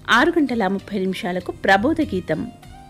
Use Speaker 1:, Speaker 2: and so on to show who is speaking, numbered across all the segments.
Speaker 1: ఆరు గంటల ముప్పై నిమిషాలకు ప్రబోధ గీతం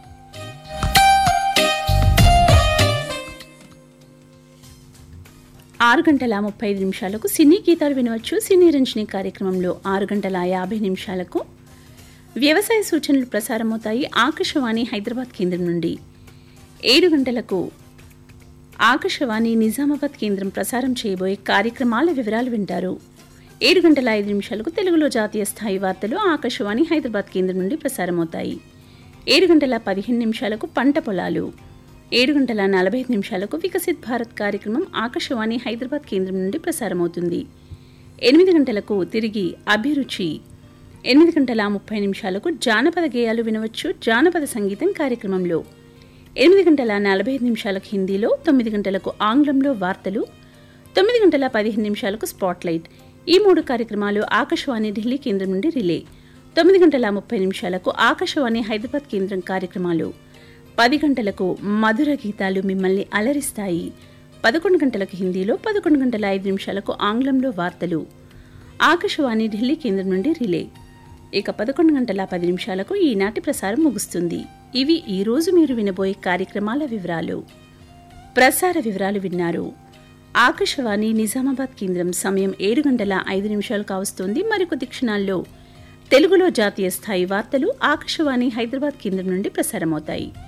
Speaker 1: ఆరు గంటల ముప్పై ఐదు నిమిషాలకు సినీ గీతాలు వినవచ్చు సినీ రంజని కార్యక్రమంలో ఆరు గంటల యాభై నిమిషాలకు వ్యవసాయ సూచనలు ప్రసారమవుతాయి ఆకాశవాణి హైదరాబాద్ కేంద్రం నుండి ఏడు గంటలకు ఆకాశవాణి నిజామాబాద్ కేంద్రం ప్రసారం చేయబోయే కార్యక్రమాల వివరాలు వింటారు ఏడు గంటల ఐదు నిమిషాలకు తెలుగులో జాతీయ స్థాయి వార్తలు ఆకాశవాణి హైదరాబాద్ కేంద్రం నుండి ప్రసారమవుతాయి ఏడు గంటల పదిహేను నిమిషాలకు పంట పొలాలు ఏడు గంటల నలభై ఐదు నిమిషాలకు వికసిత్ భారత్ కార్యక్రమం ఆకాశవాణి హైదరాబాద్ కేంద్రం నుండి ప్రసారమవుతుంది ఎనిమిది గంటలకు తిరిగి అభిరుచి ఎనిమిది గంటల ముప్పై నిమిషాలకు జానపద గేయాలు వినవచ్చు జానపద సంగీతం కార్యక్రమంలో ఎనిమిది గంటల నలభై ఐదు నిమిషాలకు హిందీలో తొమ్మిది గంటలకు ఆంగ్లంలో వార్తలు తొమ్మిది గంటల పదిహేను నిమిషాలకు స్పాట్లైట్ ఈ మూడు కార్యక్రమాలు ఆకాశవాణి ఢిల్లీ కేంద్రం నుండి రిలే తొమ్మిది గంటల ముప్పై నిమిషాలకు ఆకాశవాణి హైదరాబాద్ కేంద్రం కార్యక్రమాలు పది గంటలకు మధుర గీతాలు మిమ్మల్ని అలరిస్తాయి పదకొండు గంటలకు హిందీలో పదకొండు గంటల ఐదు నిమిషాలకు ఆంగ్లంలో వార్తలు ఆకాశవాణి ఢిల్లీ కేంద్రం నుండి రిలే ఇక పదకొండు గంటల పది నిమిషాలకు ఈనాటి ప్రసారం ముగుస్తుంది ఇవి ఈ రోజు మీరు వినబోయే కార్యక్రమాల వివరాలు ప్రసార వివరాలు విన్నారు ఆకాశవాణి నిజామాబాద్ కేంద్రం సమయం ఏడు గంటల ఐదు నిమిషాలు కావస్తోంది మరికొద్ది క్షణాల్లో తెలుగులో జాతీయ స్థాయి వార్తలు ఆకాశవాణి హైదరాబాద్ కేంద్రం నుండి ప్రసారమవుతాయి